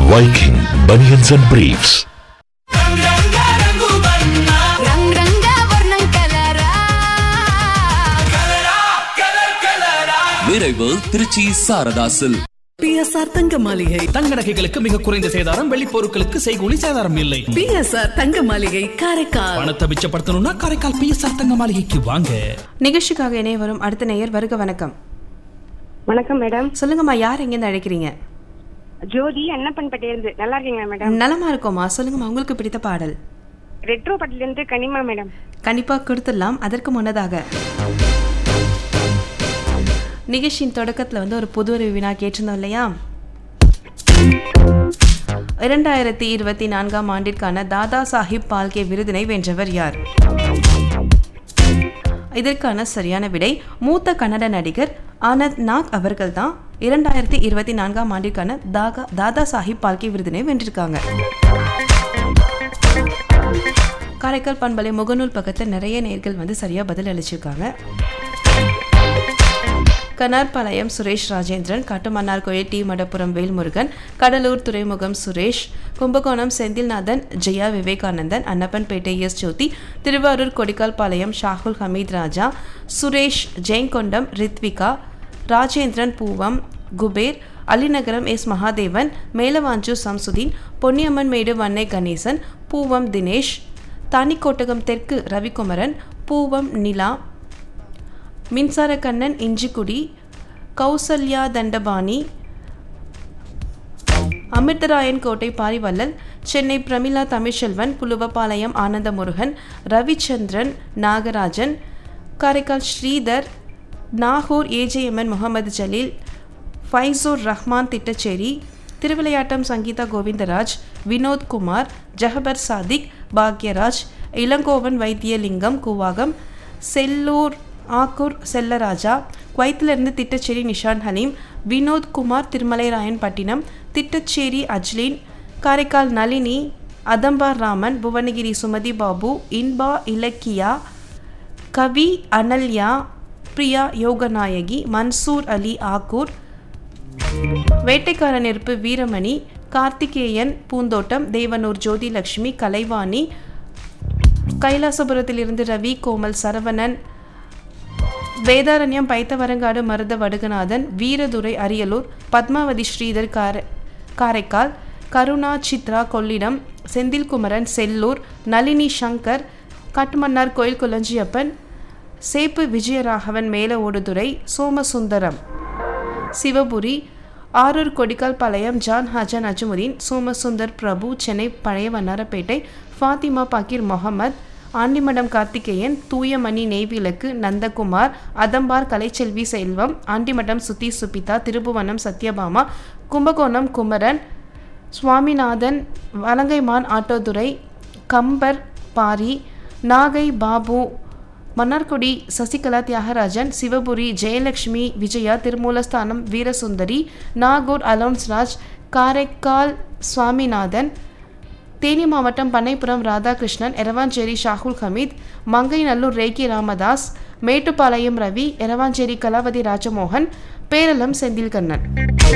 Viking Bunions and Briefs. రంగ్ రంగా వర్ణం కలరా விரைவு Trichy சாரதாசில் PSR தங்க மாளிகை தங்க நகைகளுக்கு மிக குறைந்த சேதாரம் வெள்ளி பொருட்களுக்கு செய்கூலி சேதாரம் இல்லை பிஎஸ்ஆர் தங்க மாளிகை காரைக்கால் பணத்தை மிச்சப்படுத்தணும்னா காரைக்கால் பிஎஸ்ஆர் தங்க மாளிகைக்கு வாங்க நிகழ்ச்சிக்காக இணைய வரும் அடுத்த நேயர் வருக வணக்கம் வணக்கம் மேடம் சொல்லுங்கம்மா யார் எங்கேருந்து அழைக்கிறீங்க ஜோதி அன்னப்பன்பட்டில இருந்து நல்லா இருக்கீங்களா மேடம் நலமா இருக்கோம்மா சொல்லுங்கம்மா உங்களுக்கு பிடித்த பாடல் ரெட்ரோ பட்டில இருந்து கனிமா மேடம் கண்டிப்பா கொடுத்துடலாம் அதற்கு முன்னதாக நிகழ்ச்சியின் தொடக்கத்துல வந்து ஒரு புது ஒரு வினா கேட்டிருந்தோம் இல்லையா இரண்டாயிரத்தி இருபத்தி நான்காம் ஆண்டிற்கான தாதா சாஹிப் பால்கே விருதினை வென்றவர் யார் இதற்கான சரியான விடை மூத்த கன்னட நடிகர் ஆனந்த் நாக் அவர்கள் தான் இரண்டாயிரத்தி இருபத்தி நான்காம் ஆண்டிற்கான தாகா தாதா சாஹிப் பால்கே விருதினை வென்றிருக்காங்க காரைக்கால் பண்பலை முகநூல் பக்கத்தில் நிறைய நேர்கள் வந்து சரியா பதில் அளிச்சிருக்காங்க கனார்பாளையம் சுரேஷ் ராஜேந்திரன் காட்டுமன்னார் கோயில் டி மடப்புரம் வேல்முருகன் கடலூர் துறைமுகம் சுரேஷ் கும்பகோணம் செந்தில்நாதன் ஜெயா விவேகானந்தன் அன்னப்பன்பேட்டை எஸ் ஜோதி திருவாரூர் கொடிக்கால்பாளையம் ஷாகுல் ஹமீத் ராஜா சுரேஷ் ஜெயங்கொண்டம் ரித்விகா ராஜேந்திரன் பூவம் குபேர் அலிநகரம் எஸ் மகாதேவன் மேலவாஞ்சூர் சம்சுதீன் பொன்னியம்மன் மேடு வன்னை கணேசன் பூவம் தினேஷ் தானிக்கோட்டகம் தெற்கு ரவிக்குமரன் பூவம் நிலா மின்சாரக்கண்ணன் இஞ்சிக்குடி கௌசல்யா தண்டபாணி அமிர்தராயன் கோட்டை பாரிவள்ளல் சென்னை பிரமிளா தமிழ்ச்செல்வன் புலுவபாளையம் ஆனந்தமுருகன் ரவிச்சந்திரன் நாகராஜன் காரைக்கால் ஸ்ரீதர் நாகூர் ஏஜேஎம்என் முகமது ஜலீல் ஃபைசூர் ரஹ்மான் திட்டச்சேரி திருவிளையாட்டம் சங்கீதா கோவிந்தராஜ் வினோத் குமார் ஜஹபர் சாதிக் பாக்யராஜ் இளங்கோவன் வைத்தியலிங்கம் கூவாகம் செல்லூர் ஆக்கூர் செல்லராஜா குவைத்திலிருந்து திட்டச்சேரி நிஷான் ஹலீம் வினோத் குமார் திருமலைராயன் பட்டினம் திட்டச்சேரி அஜ்லீன் காரைக்கால் நளினி அதம்பார் ராமன் புவனகிரி சுமதி பாபு இன்பா இலக்கியா கவி அனல்யா பிரியா யோகநாயகி மன்சூர் அலி ஆக்கூர் வேட்டைக்கார நெருப்பு வீரமணி கார்த்திகேயன் பூந்தோட்டம் தேவனூர் ஜோதிலட்சுமி கலைவாணி கைலாசபுரத்திலிருந்து ரவி கோமல் சரவணன் வேதாரண்யம் பைத்தவரங்காடு மருத வடுகநாதன் வீரதுரை அரியலூர் பத்மாவதி ஸ்ரீதர் கார காரைக்கால் கருணா சித்ரா கொள்ளிடம் செந்தில்குமரன் செல்லூர் நளினி சங்கர் காட்டுமன்னார் கோயில் குலஞ்சியப்பன் சேப்பு விஜயராகவன் மேல ஓடுதுறை சோமசுந்தரம் சிவபுரி ஆரூர் கொடிக்கால் பாளையம் ஜான் ஹாஜன் அஜமுதீன் சோமசுந்தர் பிரபு சென்னை பழைய வண்ணாரப்பேட்டை ஃபாத்திமா பாக்கீர் முகமது ஆண்டிமடம் கார்த்திகேயன் தூயமணி நெய்விளக்கு நந்தகுமார் அதம்பார் கலைச்செல்வி செல்வம் ஆண்டிமடம் சுத்தி சுபிதா திருபுவனம் சத்யபாமா கும்பகோணம் குமரன் சுவாமிநாதன் வலங்கைமான் ஆட்டோதுரை கம்பர் பாரி நாகை பாபு மன்னார்குடி சசிகலா தியாகராஜன் சிவபுரி ஜெயலட்சுமி விஜயா திருமூலஸ்தானம் வீரசுந்தரி நாகூர் அலோன்ஸ்ராஜ் காரைக்கால் சுவாமிநாதன் தேனி மாவட்டம் பண்ணைப்புறம் ராதாகிருஷ்ணன் எரவாஞ்சேரி ஷாகுல் ஹமீத் மங்கைநல்லூர் ரேக்கி ராமதாஸ் மேட்டுப்பாளையம் ரவி எரவாஞ்சேரி கலாவதி ராஜமோகன் பேரளம் செந்தில்கண்ணன்